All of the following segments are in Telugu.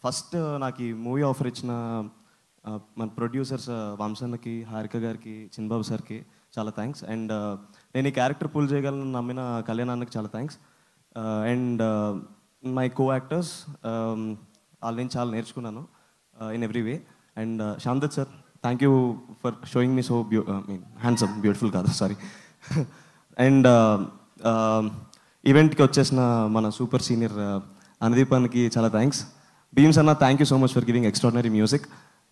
ఫస్ట్ నాకు ఈ మూవీ ఆఫర్ ఇచ్చిన ఆ, మన ప్రొడ్యూసర్స్ వంశన్నకి హారిక గారికి చిన్బాబు సార్కి చాలా థ్యాంక్స్ అండ్ నేను ఈ క్యారెక్టర్ పూల్ చేయగలను నమ్మిన కళ్యాణానికి చాలా thanks and my co actors వాళ్ళ నుంచి చాలా నేర్చుకున్నాను ఇన్ ఎవ్రీ వే అండ్ శాంతత్ sir thank you for showing me so beau mean handsome beautiful కాదు సారీ అండ్ ఈవెంట్కి వచ్చేసిన మన సూపర్ సీనియర్ అనుదీపానికి చాలా థ్యాంక్స్ భీమ్స్ అన్న thank you so much for giving extraordinary music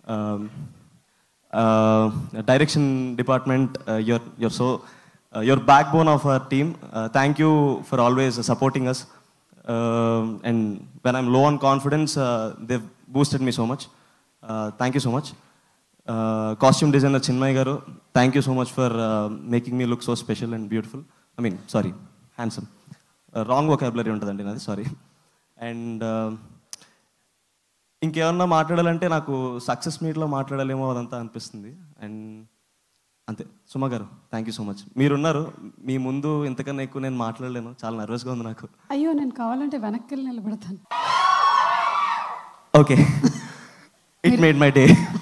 direction department your your so your backbone of our team thank you for always supporting us and when I'm low on confidence they boosted me so much thank you so much costume designer Chinmay గారు thank you so much for making me look so special and beautiful I mean sorry handsome wrong vocabulary ఉంటుందండి నాది సారీ అండ్ ఇంకేమన్నా మాట్లాడాలంటే నాకు సక్సెస్ మీట్లో మాట్లాడాలేమో అదంతా అనిపిస్తుంది అండ్ అంతే సుమ గారు థ్యాంక్ యూ సో మచ్ మీరున్నారు మీ ముందు ఇంతకన్నా ఎక్కువ నేను మాట్లాడలేను చాలా నర్వస్గా ఉంది నాకు అయ్యో నేను కావాలంటే వెనక్కి వెళ్ళి నిలబడతాను okay it made my day